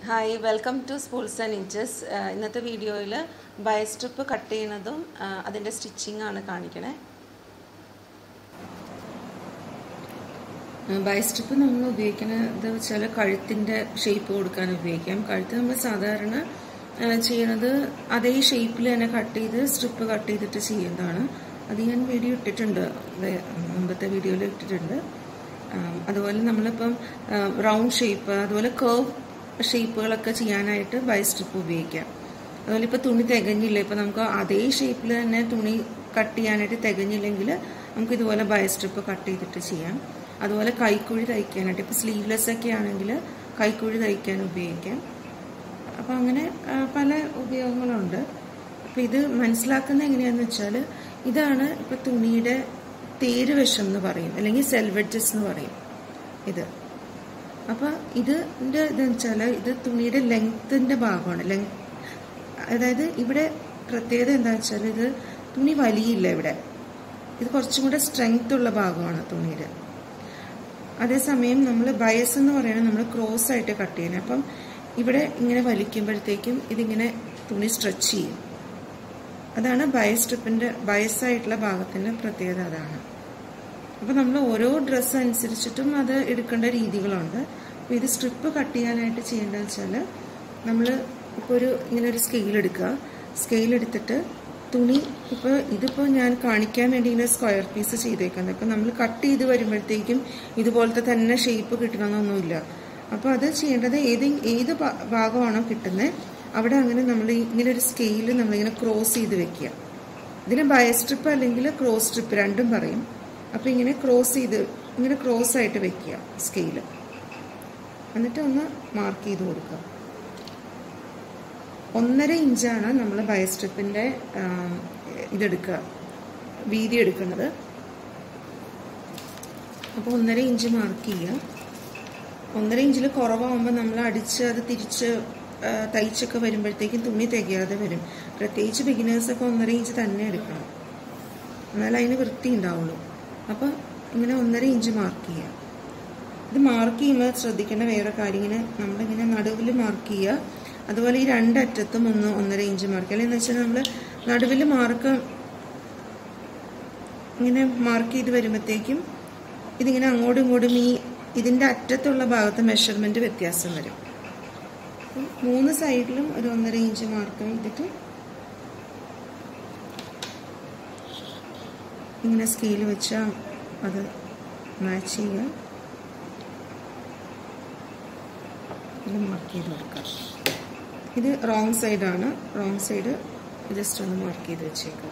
hi welcome to spools and inches ഇന്നത്തെ വീഡിയോയിൽ ബയസ്ട്രിപ്പ് cut ചെയ്യുന്നതും അതിൻ്റെ സ്റ്റിച്ചിങ് ആണ് കാണിക്കണേ ബയസ്ട്രിപ്പ് നമ്മൾ ഉപയോഗിക്കുന്നത് വെച്ചാൽ കഴുത്തിൻ്റെ ഷേപ്പ് കൊടുക്കാൻ ഉപയോഗിക്കാം കഴുത്ത് നമ്മൾ സാധാരണ ചെയ്യണത് അതേ ഷേപ്പിൽ തന്നെ കട്ട് ചെയ്ത് സ്ട്രിപ്പ് കട്ട് ചെയ്തിട്ട് ചെയ്യുന്നതാണ് അത് ഞാൻ വീഡിയോ ഇട്ടിട്ടുണ്ട് മുമ്പത്തെ വീഡിയോയിൽ ഇട്ടിട്ടുണ്ട് അതുപോലെ നമ്മളിപ്പം റൗണ്ട് ഷേപ്പ് അതുപോലെ കേർവ് ഷേപ്പുകളൊക്കെ ചെയ്യാനായിട്ട് ബൈ സ്ട്രിപ്പ് ഉപയോഗിക്കാം അതുപോലെ ഇപ്പോൾ തുണി തികഞ്ഞില്ല ഇപ്പോൾ നമുക്ക് അതേ ഷേപ്പിൽ തന്നെ തുണി കട്ട് ചെയ്യാനായിട്ട് തികഞ്ഞില്ലെങ്കിൽ നമുക്ക് ഇതുപോലെ ബൈ സ്ട്രിപ്പ് കട്ട് ചെയ്തിട്ട് ചെയ്യാം അതുപോലെ കൈക്കുഴി തയ്ക്കാനായിട്ട് ഇപ്പോൾ സ്ലീവ്ലെസ് ഒക്കെ ആണെങ്കിൽ കൈക്കുഴി തയ്ക്കാൻ ഉപയോഗിക്കാം അപ്പോൾ അങ്ങനെ പല ഉപയോഗങ്ങളുണ്ട് അപ്പോൾ ഇത് മനസ്സിലാക്കുന്നത് എങ്ങനെയാണെന്ന് വെച്ചാൽ ഇതാണ് ഇപ്പോൾ തുണിയുടെ തേര് വശം എന്ന് പറയും അല്ലെങ്കിൽ സെൽവെറ്റസ് എന്ന് പറയും ഇത് അപ്പോൾ ഇതിൻ്റെ ഇതെന്ന് വെച്ചാൽ ഇത് തുണിയുടെ ലെങ്ത്തിൻ്റെ ഭാഗമാണ് ലെങ് അതായത് ഇവിടെ പ്രത്യേകത എന്താ വെച്ചാൽ ഇത് തുണി വലിയില്ല ഇവിടെ ഇത് കുറച്ചും കൂടെ സ്ട്രെങ്ത് ഉള്ള ഭാഗമാണ് തുണിയുടെ അതേസമയം നമ്മൾ ബയസ് എന്ന് പറയുന്നത് നമ്മൾ ക്രോസ് ആയിട്ട് കട്ട് ചെയ്യുന്നത് അപ്പം ഇവിടെ ഇങ്ങനെ വലിക്കുമ്പോഴത്തേക്കും ഇതിങ്ങനെ തുണി സ്ട്രെച്ച് ചെയ്യും അതാണ് ബയസ് സ്ട്രിപ്പിൻ്റെ ബയസായിട്ടുള്ള ഭാഗത്തിൻ്റെ പ്രത്യേകത അതാണ് അപ്പോൾ നമ്മൾ ഓരോ ഡ്രസ്സ് അനുസരിച്ചിട്ടും അത് എടുക്കേണ്ട രീതികളുണ്ട് അപ്പോൾ ഇത് സ്ട്രിപ്പ് കട്ട് ചെയ്യാനായിട്ട് ചെയ്യേണ്ടതെന്ന് വെച്ചാൽ നമ്മൾ ഇപ്പോൾ ഒരു ഇങ്ങനെ ഒരു സ്കെയിൽ എടുക്കുക സ്കെയിൽ എടുത്തിട്ട് തുണി ഇപ്പോൾ ഇതിപ്പോൾ ഞാൻ കാണിക്കാൻ വേണ്ടി ഇങ്ങനെ സ്ക്വയർ പീസ് ചെയ്തേക്കുന്നത് അപ്പോൾ നമ്മൾ കട്ട് ചെയ്ത് വരുമ്പോഴത്തേക്കും ഇതുപോലത്തെ തന്നെ ഷേപ്പ് കിട്ടണമെന്നൊന്നുമില്ല അപ്പോൾ അത് ചെയ്യേണ്ടത് ഏത് ഏത് ഭാഗമാണോ കിട്ടുന്നത് അവിടെ അങ്ങനെ നമ്മൾ ഇങ്ങനെ ഒരു സ്കെയിൽ നമ്മളിങ്ങനെ ക്രോസ് ചെയ്ത് വെക്കുക ഇതിന് ബയ സ്ട്രിപ്പ് അല്ലെങ്കിൽ ക്രോസ് സ്ട്രിപ്പ് രണ്ടും പറയും അപ്പോൾ ഇങ്ങനെ ക്രോസ് ചെയ്ത് ഇങ്ങനെ ക്രോസ് ആയിട്ട് വെക്കുക സ്കെയില് എന്നിട്ട് ഒന്ന് മാർക്ക് ചെയ്ത് കൊടുക്കുക ഒന്നര ഇഞ്ചാണ് നമ്മൾ ബയോസ്ട്രിപ്പിൻ്റെ ഇതെടുക്കുക വീതി എടുക്കുന്നത് അപ്പോൾ ഒന്നര ഇഞ്ച് മാർക്ക് ചെയ്യുക ഒന്നര ഇഞ്ചിൽ കുറവാകുമ്പോൾ നമ്മൾ അടിച്ച് അത് തിരിച്ച് തയ്ച്ചൊക്കെ വരുമ്പോഴത്തേക്കും തുണി തികയാതെ വരും പ്രത്യേകിച്ച് ബിഗിനേഴ്സൊക്കെ ഒന്നര ഇഞ്ച് തന്നെ എടുക്കണം എന്നാൽ അതിന് വൃത്തി ഉണ്ടാവുള്ളൂ അപ്പോൾ ഇങ്ങനെ ഒന്നര ഇഞ്ച് മാർക്ക് ചെയ്യുക ഇത് മാർക്ക് ചെയ്യുമ്പോൾ ശ്രദ്ധിക്കേണ്ട വേറെ കാര്യം ഇങ്ങനെ നമ്മളിങ്ങനെ നടുവിൽ മാർക്ക് ചെയ്യുക അതുപോലെ ഈ രണ്ടറ്റത്തും ഒന്ന് ഒന്നര ഇഞ്ച് മാർക്ക് അല്ലെങ്കിൽ എന്ന് വെച്ചാൽ നമ്മൾ നടുവിൽ മാർക്ക് ഇങ്ങനെ മാർക്ക് ചെയ്ത് വരുമ്പോഴത്തേക്കും ഇതിങ്ങനെ അങ്ങോട്ടും ഇങ്ങോട്ടും ഈ ഇതിൻ്റെ അറ്റത്തുള്ള ഭാഗത്ത് മെഷർമെൻറ്റ് വ്യത്യാസം വരും മൂന്ന് സൈഡിലും ഒരു ഒന്നര ഇഞ്ച് മാർക്ക് ചെയ്തിട്ട് ഇങ്ങനെ സ്കെയിൽ വെച്ചാൽ അത് മാച്ച് ചെയ്യുക ഇത് മാർക്ക് ചെയ്ത് കൊടുക്കുക ഇത് റോങ് സൈഡാണ് റോങ് സൈഡ് ജസ്റ്റ് ഒന്ന് മാർക്ക് ചെയ്ത് വെച്ചേക്കുക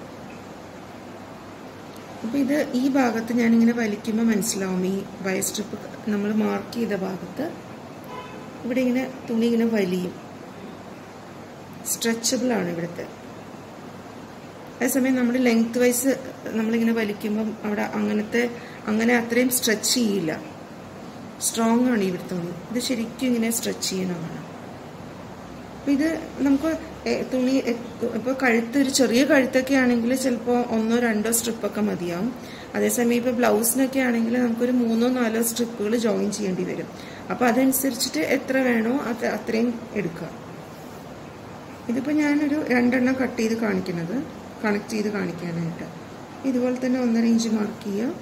അപ്പോൾ ഇത് ഈ ഭാഗത്ത് ഞാനിങ്ങനെ വലിക്കുമ്പോൾ മനസ്സിലാവും ഈ വയർ സ്ട്രിപ്പ് നമ്മൾ മാർക്ക് ചെയ്ത ഭാഗത്ത് ഇവിടെ ഇങ്ങനെ തുണി ഇങ്ങനെ വലിയും സ്ട്രെച്ചബിൾ ആണ് ഇവിടുത്തെ അതേസമയം നമ്മൾ ലെങ്ത് വൈസ് നമ്മളിങ്ങനെ വലിക്കുമ്പം അവിടെ അങ്ങനത്തെ അങ്ങനെ അത്രയും സ്ട്രെച്ച് ചെയ്യില്ല സ്ട്രോങ് ആണ് ഇവിടെ തുണി ഇത് ശരിക്കും ഇങ്ങനെ സ്ട്രെച്ച് ചെയ്യണമാണ് അപ്പം ഇത് നമുക്ക് തുണി ഇപ്പോൾ കഴുത്ത് ഒരു ചെറിയ കഴുത്തൊക്കെ ആണെങ്കിൽ ചിലപ്പോൾ ഒന്നോ രണ്ടോ സ്ട്രിപ്പൊക്കെ മതിയാവും അതേസമയം ഇപ്പോൾ ബ്ലൗസിനൊക്കെ ആണെങ്കിൽ നമുക്കൊരു മൂന്നോ നാലോ സ്ട്രിപ്പുകൾ ജോയിൻ ചെയ്യേണ്ടി വരും അപ്പോൾ അതനുസരിച്ചിട്ട് എത്ര വേണോ അത് അത്രയും എടുക്കുക ഇതിപ്പോൾ ഞാനൊരു രണ്ടെണ്ണം കട്ട് ചെയ്ത് കാണിക്കുന്നത് കണക്ട് ചെയ്ത് കാണിക്കാനായിട്ട് ഇതുപോലെ തന്നെ ഒന്നര ഇഞ്ച് മാർക്ക് ചെയ്യുക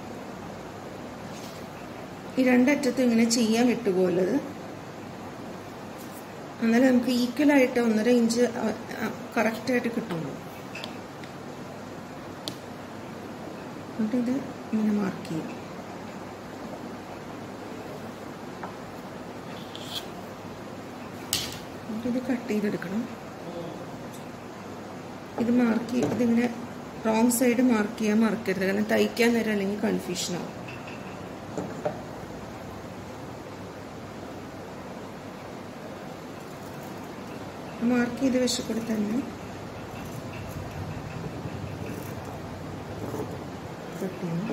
ഈ രണ്ടറ്റത്തും ഇങ്ങനെ ചെയ്യാൻ വിട്ടുപോലത് എന്നാലും നമുക്ക് ഈക്വലായിട്ട് ഒന്നര ഇഞ്ച് കറക്റ്റായിട്ട് കിട്ടുള്ളൂ എന്നിട്ട് ഇത് ഇങ്ങനെ മാർക്ക് ചെയ്യും എന്നിട്ട് ഇത് കട്ട് ചെയ്തെടുക്കണം ഇത് മാർക്ക് ഇതിങ്ങനെ റോങ് സൈഡ് മാർക്ക് ചെയ്യാൻ മറക്കരുത് കാരണം തയ്ക്കാൻ നേരം അല്ലെങ്കിൽ കൺഫ്യൂഷൻ ആവും മാർക്ക് ചെയ്ത് വശക്കൂടെ തന്നെ കട്ട് ചെയ്യണം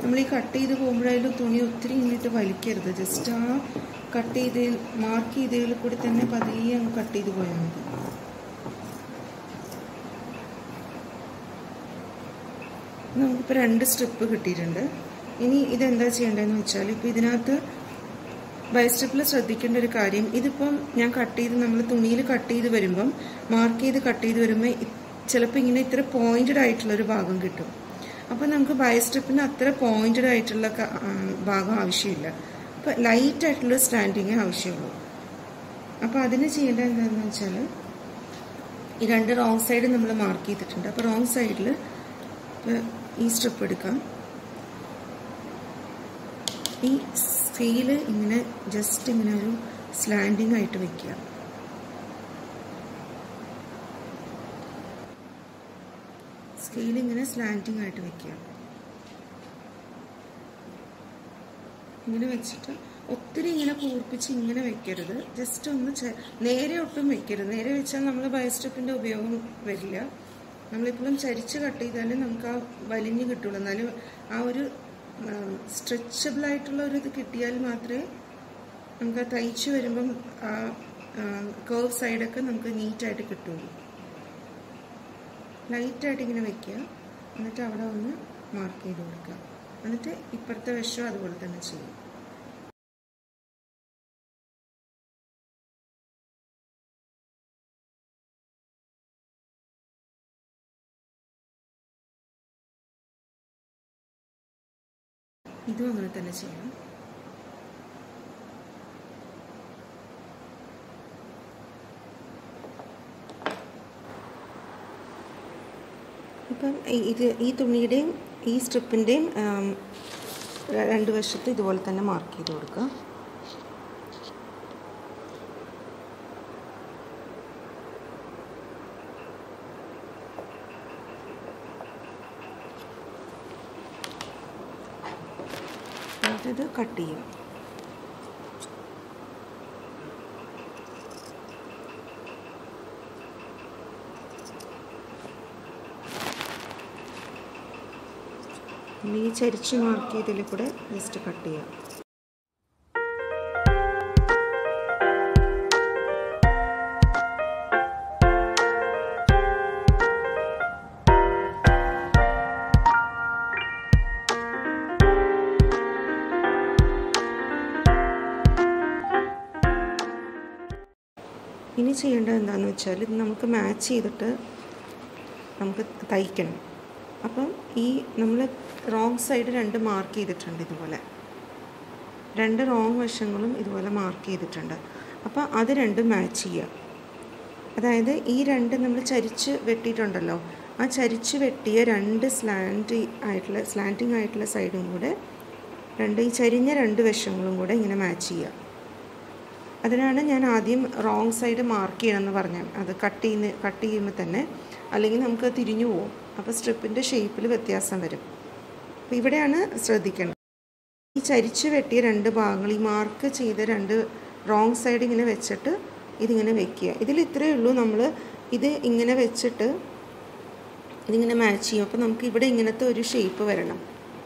നമ്മൾ ഈ കട്ട് ചെയ്ത് പോകുമ്പോഴായാലും തുണി ഒത്തിരി ഇങ്ങോട്ട് വലിക്കരുത് ജസ്റ്റ് ആ കട്ട് ചെയ്ത് മാർക്ക് ചെയ്തതിൽ കൂടി തന്നെ പതിയെ അങ്ങ് കട്ട് ചെയ്ത് പോയാൽ മതി നമുക്കിപ്പോൾ രണ്ട് സ്ട്രിപ്പ് കിട്ടിയിട്ടുണ്ട് ഇനി ഇതെന്താ ചെയ്യേണ്ടതെന്ന് വെച്ചാൽ ഇപ്പോൾ ഇതിനകത്ത് ബൈ സ്റ്റെപ്പിൽ ശ്രദ്ധിക്കേണ്ട ഒരു കാര്യം ഇതിപ്പം ഞാൻ കട്ട് ചെയ്ത് നമ്മൾ തുണിയിൽ കട്ട് ചെയ്ത് വരുമ്പം മാർക്ക് ചെയ്ത് കട്ട് ചെയ്ത് വരുമ്പോൾ ചിലപ്പോൾ ഇങ്ങനെ ഇത്ര പോയിന്റഡ് ആയിട്ടുള്ള ഒരു ഭാഗം കിട്ടും അപ്പോൾ നമുക്ക് ബൈ സ്റ്റെപ്പിന് അത്ര പോയിന്റഡ് ആയിട്ടുള്ള ഭാഗം ആവശ്യമില്ല അപ്പോൾ ലൈറ്റ് ആയിട്ടുള്ള സ്റ്റാൻഡിങ്ങേ ആവശ്യമുള്ളൂ അപ്പോൾ അതിന് ചെയ്യേണ്ടത് എന്താണെന്ന് വെച്ചാൽ ഈ രണ്ട് റോങ് സൈഡ് നമ്മൾ മാർക്ക് ചെയ്തിട്ടുണ്ട് അപ്പോൾ റോങ് സൈഡിൽ ഈ സ്ട്രിപ്പ് എടുക്കാം ഈ സ്കെയില് ഇങ്ങനെ ജസ്റ്റ് ഇങ്ങനെ ഒരു സ്ലാൻഡിങ് ആയിട്ട് വെക്കുക സ്കെയിൽ ഇങ്ങനെ സ്ലാൻഡിങ് ആയിട്ട് വെക്കുക ഇങ്ങനെ വെച്ചിട്ട് ഒത്തിരി ഇങ്ങനെ കൂർപ്പിച്ച് ഇങ്ങനെ വെക്കരുത് ജസ്റ്റ് ഒന്ന് നേരെ ഒട്ടും വെക്കരുത് നേരെ വെച്ചാൽ നമ്മൾ ബയോസ്റ്റെപ്പിൻ്റെ ഉപയോഗം വരില്ല നമ്മളിപ്പോഴും ചരിച്ച് കട്ട് ചെയ്താലും നമുക്ക് ആ വലിഞ്ഞ് കിട്ടുള്ളൂ എന്നാലും ആ ഒരു സ്ട്രെച്ചബിൾ ആയിട്ടുള്ള ഒരു ഇത് കിട്ടിയാൽ മാത്രമേ നമുക്ക് ആ തയ്ച്ച് വരുമ്പം ആ കേർവ് സൈഡൊക്കെ നമുക്ക് നീറ്റായിട്ട് കിട്ടുള്ളൂ ലൈറ്റായിട്ട് ഇങ്ങനെ വെക്കുക എന്നിട്ട് അവിടെ ഒന്ന് മാർക്ക് ചെയ്ത് കൊടുക്കുക എന്നിട്ട് ഇപ്പുറത്തെ വശം അതുപോലെ തന്നെ ചെയ്യും ഇതും അങ്ങനെ തന്നെ ചെയ്യണം ഇപ്പം ഇത് ഈ തുണിയുടെയും ഈ സ്ട്രിപ്പിൻ്റെയും രണ്ട് വശത്ത് ഇതുപോലെ തന്നെ മാർക്ക് ചെയ്ത് കൊടുക്കുക ഇത് കട്ട് ചെയ്യും ഈ ചരിച്ച് മാർക്ക് ചെയ്തതിൽ കൂടെ ജസ്റ്റ് കട്ട് ചെയ്യാം ഇനി ചെയ്യേണ്ടത് എന്താണെന്ന് വെച്ചാൽ ഇത് നമുക്ക് മാച്ച് ചെയ്തിട്ട് നമുക്ക് തയ്ക്കണം അപ്പം ഈ നമ്മൾ റോങ് സൈഡ് രണ്ട് മാർക്ക് ചെയ്തിട്ടുണ്ട് ഇതുപോലെ രണ്ട് റോങ് വശങ്ങളും ഇതുപോലെ മാർക്ക് ചെയ്തിട്ടുണ്ട് അപ്പോൾ അത് രണ്ടും മാച്ച് ചെയ്യുക അതായത് ഈ രണ്ട് നമ്മൾ ചരിച്ച് വെട്ടിയിട്ടുണ്ടല്ലോ ആ ചരിച്ച് വെട്ടിയ രണ്ട് സ്ലാൻഡ് ആയിട്ടുള്ള സ്ലാൻഡിങ് ആയിട്ടുള്ള സൈഡും കൂടെ രണ്ട് ഈ ചരിഞ്ഞ രണ്ട് വശങ്ങളും കൂടെ ഇങ്ങനെ മാച്ച് ചെയ്യുക അതിനാണ് ഞാൻ ആദ്യം റോങ് സൈഡ് മാർക്ക് ചെയ്യണമെന്ന് പറഞ്ഞത് അത് കട്ട് ചെയ്യുന്ന കട്ട് ചെയ്യുമ്പോൾ തന്നെ അല്ലെങ്കിൽ നമുക്ക് തിരിഞ്ഞു പോകും അപ്പോൾ സ്ട്രിപ്പിൻ്റെ ഷേപ്പിൽ വ്യത്യാസം വരും അപ്പോൾ ഇവിടെയാണ് ശ്രദ്ധിക്കേണ്ടത് ഈ ചരിച്ച് വെട്ടിയ രണ്ട് ഭാഗങ്ങൾ ഈ മാർക്ക് ചെയ്ത രണ്ട് റോങ് സൈഡ് ഇങ്ങനെ വെച്ചിട്ട് ഇതിങ്ങനെ വെക്കുക ഇതിൽ ഇത്രയേ ഉള്ളൂ നമ്മൾ ഇത് ഇങ്ങനെ വെച്ചിട്ട് ഇതിങ്ങനെ മാച്ച് ചെയ്യും അപ്പോൾ നമുക്ക് ഇവിടെ ഇങ്ങനത്തെ ഒരു ഷേപ്പ് വരണം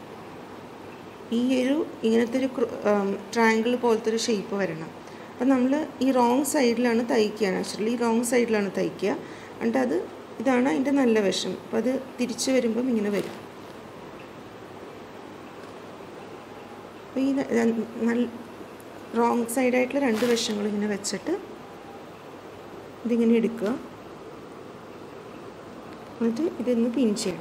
ഈ ഒരു ഇങ്ങനത്തെ ഒരു ട്രയാങ്കിൾ പോലത്തെ ഒരു ഷേപ്പ് വരണം അപ്പം നമ്മൾ ഈ റോങ് സൈഡിലാണ് തയ്ക്കുക നാച്ചുറലി ഈ റോങ് സൈഡിലാണ് തയ്ക്കുക എന്നിട്ട് അത് ഇതാണ് അതിൻ്റെ നല്ല വശം അപ്പോൾ അത് തിരിച്ച് വരുമ്പം ഇങ്ങനെ വരും അപ്പോൾ ഈ നല്ല റോങ് സൈഡായിട്ടുള്ള രണ്ട് വശങ്ങൾ ഇങ്ങനെ വെച്ചിട്ട് ഇതിങ്ങനെ എടുക്കുക എന്നിട്ട് ഇതൊന്ന് പിൻ ചെയ്യണം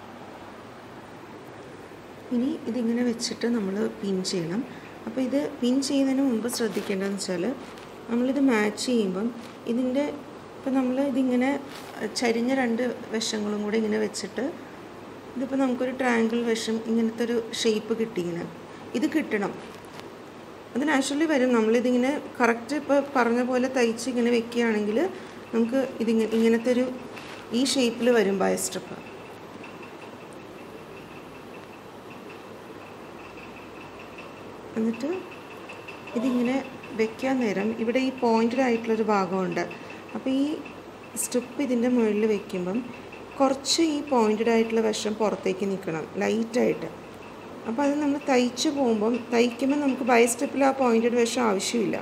ഇനി ഇതിങ്ങനെ വെച്ചിട്ട് നമ്മൾ പിൻ ചെയ്യണം അപ്പോൾ ഇത് പിൻ ചെയ്യുന്നതിന് മുമ്പ് ശ്രദ്ധിക്കേണ്ടതെന്ന് വെച്ചാൽ നമ്മളിത് മാച്ച് ചെയ്യുമ്പം ഇതിൻ്റെ ഇപ്പം നമ്മൾ ഇതിങ്ങനെ ചരിഞ്ഞ രണ്ട് വശങ്ങളും കൂടെ ഇങ്ങനെ വെച്ചിട്ട് ഇതിപ്പോൾ നമുക്കൊരു ട്രയാങ്കിൾ വശം ഇങ്ങനത്തെ ഒരു ഷേപ്പ് കിട്ടിയിങ്ങനെ ഇത് കിട്ടണം അത് നാച്ചുറലി വരും നമ്മളിതിങ്ങനെ കറക്റ്റ് ഇപ്പോൾ പറഞ്ഞ പോലെ തയ്ച്ച് ഇങ്ങനെ വെക്കുകയാണെങ്കിൽ നമുക്ക് ഇതിങ്ങനെ ഇങ്ങനത്തെ ഒരു ഈ ഷേപ്പിൽ വരും ബയ സ്ട്രിപ്പ് എന്നിട്ട് ഇതിങ്ങനെ വെക്കാൻ നേരം ഇവിടെ ഈ പോയിൻറ്റഡ് ആയിട്ടുള്ളൊരു ഭാഗമുണ്ട് അപ്പോൾ ഈ സ്ട്രിപ്പ് ഇതിൻ്റെ മുകളിൽ വെക്കുമ്പം കുറച്ച് ഈ പോയിൻറ്റഡ് ആയിട്ടുള്ള വശം പുറത്തേക്ക് നിൽക്കണം ലൈറ്റായിട്ട് അപ്പോൾ അത് നമ്മൾ തയ്ച്ച് പോകുമ്പം തയ്ക്കുമ്പോൾ നമുക്ക് ബൈ സ്ട്രിപ്പിൽ ആ പോയിൻറ്റഡ് വശം ആവശ്യമില്ല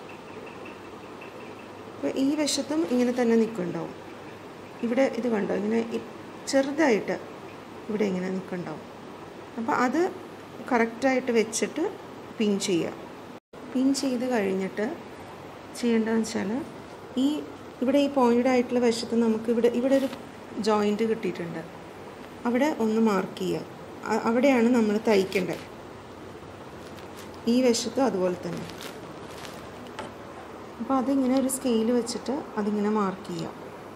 അപ്പോൾ ഈ വശത്തും ഇങ്ങനെ തന്നെ നിൽക്കുന്നുണ്ടാവും ഇവിടെ ഇത് കണ്ടോ ഇങ്ങനെ ചെറുതായിട്ട് ഇവിടെ ഇങ്ങനെ നിൽക്കുന്നുണ്ടാവും അപ്പോൾ അത് കറക്റ്റായിട്ട് വെച്ചിട്ട് പിൻ ചെയ്യുക പിൻ ചെയ്ത് കഴിഞ്ഞിട്ട് ചെയ്യേണ്ടതെന്ന് വെച്ചാൽ ഈ ഇവിടെ ഈ പോയിൻ്റ് ആയിട്ടുള്ള വശത്ത് നമുക്ക് ഇവിടെ ഇവിടെ ഒരു ജോയിൻ്റ് കിട്ടിയിട്ടുണ്ട് അവിടെ ഒന്ന് മാർക്ക് ചെയ്യുക അവിടെയാണ് നമ്മൾ തയ്ക്കേണ്ടത് ഈ വശത്ത് അതുപോലെ തന്നെ അപ്പോൾ അതിങ്ങനെ ഒരു സ്കെയിൽ വെച്ചിട്ട് അതിങ്ങനെ മാർക്ക് ചെയ്യുക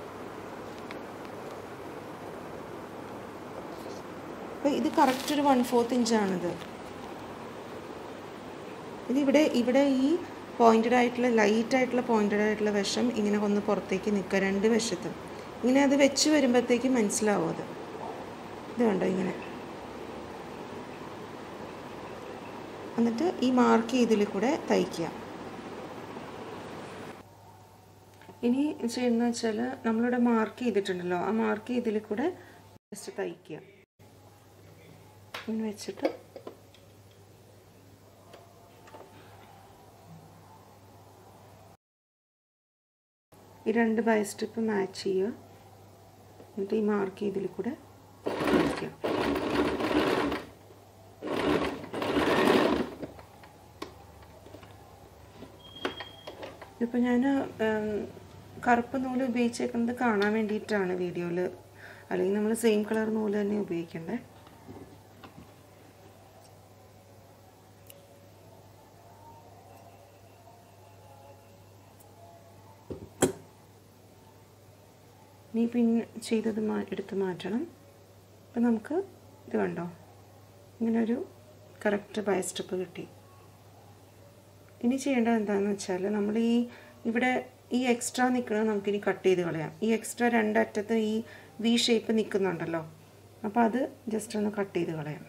അപ്പോൾ ഇത് കറക്റ്റ് ഒരു വൺ ഫോർത്ത് ഇഞ്ചാണിത് ഇതിവിടെ ഇവിടെ ഈ പോയിൻറ്റഡ് ആയിട്ടുള്ള ലൈറ്റ് ആയിട്ടുള്ള പോയിൻറ്റഡ് ആയിട്ടുള്ള വശം ഇങ്ങനെ ഒന്ന് പുറത്തേക്ക് നിൽക്കുക രണ്ട് വശത്തും ഇങ്ങനെ അത് വെച്ച് വരുമ്പോഴത്തേക്ക് മനസ്സിലാവും അത് ഇത് കണ്ടോ ഇങ്ങനെ എന്നിട്ട് ഈ മാർക്ക് ചെയ്തതിൽ കൂടെ തയ്ക്കുക ഇനി ചെയ്യുന്നത് വെച്ചാൽ നമ്മളിവിടെ മാർക്ക് ചെയ്തിട്ടുണ്ടല്ലോ ആ മാർക്ക് ചെയ്തതിൽ കൂടെ ജസ്റ്റ് തയ്ക്കുക ഇങ്ങനെ വെച്ചിട്ട് ഈ രണ്ട് ബൈ സ്ട്രിപ്പ് മാച്ച് ചെയ്യുക എന്നിട്ട് ഈ മാർക്ക് ചെയ്തതിൽ കൂടെ വയ്ക്കുക ഇപ്പോൾ ഞാൻ കറുപ്പ് നൂല് ഉപയോഗിച്ചേക്കുന്നത് കാണാൻ വേണ്ടിയിട്ടാണ് വീഡിയോയിൽ അല്ലെങ്കിൽ നമ്മൾ സെയിം കളർ നൂല് തന്നെ ഉപയോഗിക്കണ്ടേ നീ പിൻ ചെയ്തത് മാ എടുത്ത് മാറ്റണം അപ്പം നമുക്ക് ഇത് കണ്ടോ ഇങ്ങനെ ഒരു കറക്റ്റ് ബൈ സ്റ്റെപ്പ് കിട്ടി ഇനി ചെയ്യേണ്ടത് എന്താണെന്ന് വെച്ചാൽ നമ്മൾ ഈ ഇവിടെ ഈ എക്സ്ട്രാ നിൽക്കുന്നത് നമുക്കിനി കട്ട് ചെയ്ത് കളയാം ഈ എക്സ്ട്രാ രണ്ടറ്റത്ത് ഈ വി ഷേപ്പ് നിൽക്കുന്നുണ്ടല്ലോ അപ്പോൾ അത് ജസ്റ്റ് ഒന്ന് കട്ട് ചെയ്ത് കളയാം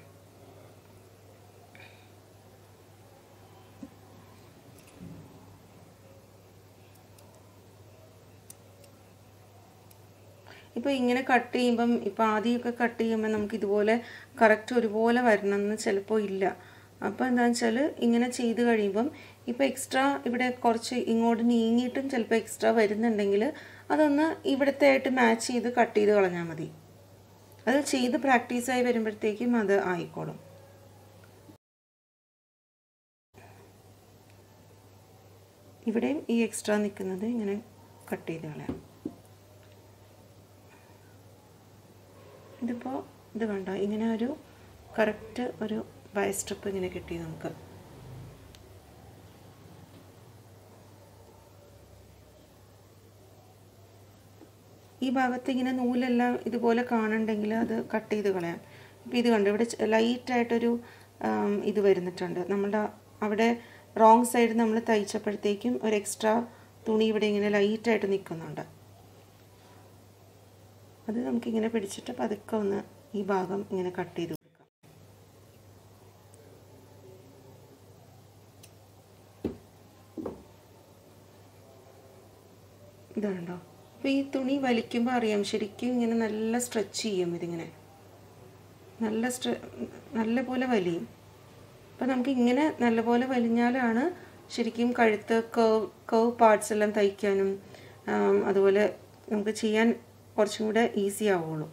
ഇപ്പോൾ ഇങ്ങനെ കട്ട് ചെയ്യുമ്പം ഇപ്പോൾ ആദ്യമൊക്കെ കട്ട് ചെയ്യുമ്പോൾ നമുക്ക് ഇതുപോലെ കറക്റ്റ് ഒരുപോലെ വരണമെന്ന് ചിലപ്പോൾ ഇല്ല അപ്പോൾ എന്താണെന്ന് വെച്ചാൽ ഇങ്ങനെ ചെയ്ത് കഴിയുമ്പം ഇപ്പോൾ എക്സ്ട്രാ ഇവിടെ കുറച്ച് ഇങ്ങോട്ട് നീങ്ങിയിട്ടും ചിലപ്പോൾ എക്സ്ട്രാ വരുന്നുണ്ടെങ്കിൽ അതൊന്ന് ഇവിടുത്തെ ആയിട്ട് മാച്ച് ചെയ്ത് കട്ട് ചെയ്ത് കളഞ്ഞാൽ മതി അത് ചെയ്ത് പ്രാക്ടീസായി വരുമ്പോഴത്തേക്കും അത് ആയിക്കോളും ഇവിടെയും ഈ എക്സ്ട്രാ നിൽക്കുന്നത് ഇങ്ങനെ കട്ട് ചെയ്ത് കളയാം ഇതിപ്പോൾ ഇത് കണ്ടോ ഇങ്ങനെ ഒരു കറക്റ്റ് ഒരു ബൈ സ്ട്രിപ്പ് ഇങ്ങനെ കിട്ടി നമുക്ക് ഈ ഭാഗത്ത് ഇങ്ങനെ നൂലെല്ലാം ഇതുപോലെ കാണുന്നുണ്ടെങ്കിൽ അത് കട്ട് ചെയ്ത് കളയാം ഇപ്പം ഇത് കണ്ടു ഇവിടെ ലൈറ്റായിട്ടൊരു ഇത് വരുന്നിട്ടുണ്ട് നമ്മളുടെ അവിടെ റോങ് സൈഡ് നമ്മൾ തയ്ച്ചപ്പോഴത്തേക്കും ഒരു എക്സ്ട്രാ തുണി ഇവിടെ ഇങ്ങനെ ലൈറ്റായിട്ട് നിൽക്കുന്നുണ്ട് അത് നമുക്കിങ്ങനെ പിടിച്ചിട്ട് പതുക്കെ ഒന്ന് ഈ ഭാഗം ഇങ്ങനെ കട്ട് ചെയ്ത് കൊടുക്കാം ഇതുണ്ടോ അപ്പോൾ ഈ തുണി വലിക്കുമ്പോൾ അറിയാം ശരിക്കും ഇങ്ങനെ നല്ല സ്ട്രെച്ച് ചെയ്യും ഇതിങ്ങനെ നല്ല സ്ട്രെ നല്ല പോലെ വലിയും അപ്പോൾ നമുക്ക് ഇങ്ങനെ നല്ലപോലെ വലിഞ്ഞാലാണ് ശരിക്കും കഴുത്ത് കേവ് കേവ് പാർട്സ് എല്ലാം തയ്ക്കാനും അതുപോലെ നമുക്ക് ചെയ്യാൻ കുറച്ചും കൂടെ ഈസി ആവുള്ളൂ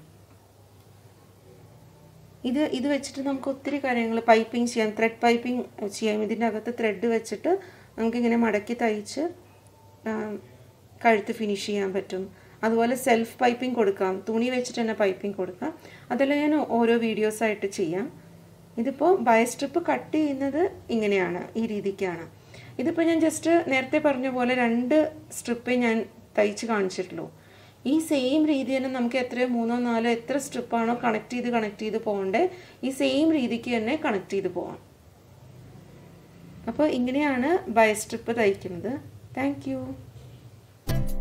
ഇത് ഇത് വെച്ചിട്ട് നമുക്ക് ഒത്തിരി കാര്യങ്ങൾ പൈപ്പിംഗ് ചെയ്യാം ത്രെഡ് പൈപ്പിംഗ് ചെയ്യാം ഇതിൻ്റെ അകത്ത് ത്രെഡ് വെച്ചിട്ട് നമുക്കിങ്ങനെ മടക്കി തയ്ച്ച് കഴുത്ത് ഫിനിഷ് ചെയ്യാൻ പറ്റും അതുപോലെ സെൽഫ് പൈപ്പിംഗ് കൊടുക്കാം തുണി വെച്ചിട്ട് തന്നെ പൈപ്പിംഗ് കൊടുക്കാം അതെല്ലാം ഞാൻ ഓരോ വീഡിയോസായിട്ട് ചെയ്യാം ഇതിപ്പോൾ ബയ സ്ട്രിപ്പ് കട്ട് ചെയ്യുന്നത് ഇങ്ങനെയാണ് ഈ രീതിക്കാണ് ഇതിപ്പോൾ ഞാൻ ജസ്റ്റ് നേരത്തെ പറഞ്ഞ പോലെ രണ്ട് സ്ട്രിപ്പേ ഞാൻ തയ്ച്ച് കാണിച്ചിട്ടുള്ളൂ ഈ സെയിം രീതി തന്നെ നമുക്ക് എത്രയോ മൂന്നോ നാലോ എത്ര സ്ട്രിപ്പാണോ കണക്ട് ചെയ്ത് കണക്ട് ചെയ്ത് പോകണ്ടേ ഈ സെയിം രീതിക്ക് തന്നെ കണക്ട് ചെയ്ത് പോവാം അപ്പോൾ ഇങ്ങനെയാണ് ബയ സ്ട്രിപ്പ് തയ്ക്കുന്നത് താങ്ക്